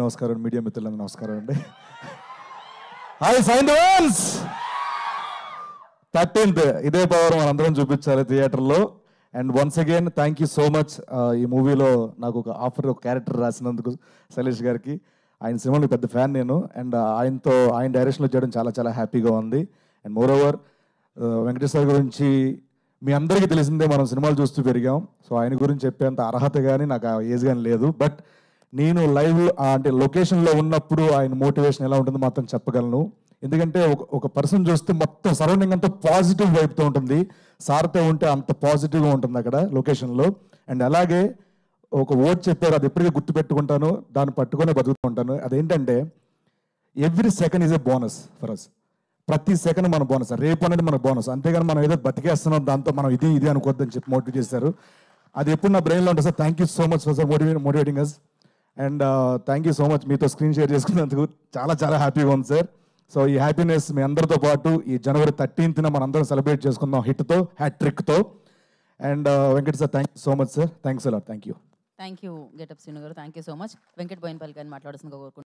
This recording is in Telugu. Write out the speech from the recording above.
నమస్కారం మీడియా మిత్రులందరూ నమస్కారం అండి హాయ్ సైన్ వన్స్ థర్టీన్త్ ఇదే పవర్ మనందరం చూపించాలి థియేటర్లో and once again thank you so much ఈ మూవీలో నాకు ఒక ఆఫర్ ఒక క్యారెక్టర్ రాసినందుకు శైలేష్ గారికి ఆయన సినిమాలో పెద్ద ఫ్యాన్ నేను అండ్ ఆయనతో ఆయన డైరెక్షన్లో చేయడం చాలా చాలా హ్యాపీగా ఉంది అండ్ మోర్ ఓవర్ వెంకటేశ్వర గురించి మీ అందరికీ తెలిసిందే మనం సినిమాలు చూస్తూ పెరిగాం సో ఆయన గురించి చెప్పేంత అర్హత కానీ నాకు ఆ ఏజ్ కానీ లేదు బట్ నేను లైవ్ అంటే లొకేషన్లో ఉన్నప్పుడు ఆయన మోటివేషన్ ఎలా ఉంటుందో మాత్రం చెప్పగలను ఎందుకంటే ఒక ఒక పర్సన్ చూస్తే మొత్తం సరౌండింగ్ అంతా పాజిటివ్ వైపుతో ఉంటుంది సార్తో ఉంటే అంత పాజిటివ్గా ఉంటుంది అక్కడ లొకేషన్లో అండ్ అలాగే ఒక ఓట్ చెప్పారు అది ఎప్పటికీ గుర్తుపెట్టుకుంటాను దాన్ని పట్టుకొని బతుకుతూ ఉంటాను అదేంటంటే every second is a bonus for us ప్రతి సెకండ్ మన బోనస్ రేపు అనేది మన బోనస్ అంతేగాని మనం ఏదో బతికేస్తున్నాం దాంతో మనం ఇది ఇది అనుకోవద్దని చెప్పి మోటివేట్ చేశారు అది ఎప్పుడు నా బ్రెయిన్లో ఉంటుంది sir thank you so much for sir motivate motivating us and thank you so much మీతో స్క్రీన్ షేర్ చేసుకున్నందుకు చాలా చాలా హ్యాపీగా ఉంది సార్ సో ఈ హ్యాపీనెస్ మీ అందరితో పాటు ఈ జనవరి థర్టీన్త్న మనందరం సెలబ్రేట్ చేసుకుందాం హిట్తో హ్యాట్ ట్రిక్తో and Venkat sir thank you so much sir thanks a lot thank you thank you getup Srinu గారు thank you so much Venkat Boinapalli గారిని మాట్లాడుతున్న కోరుకుంటున్నాను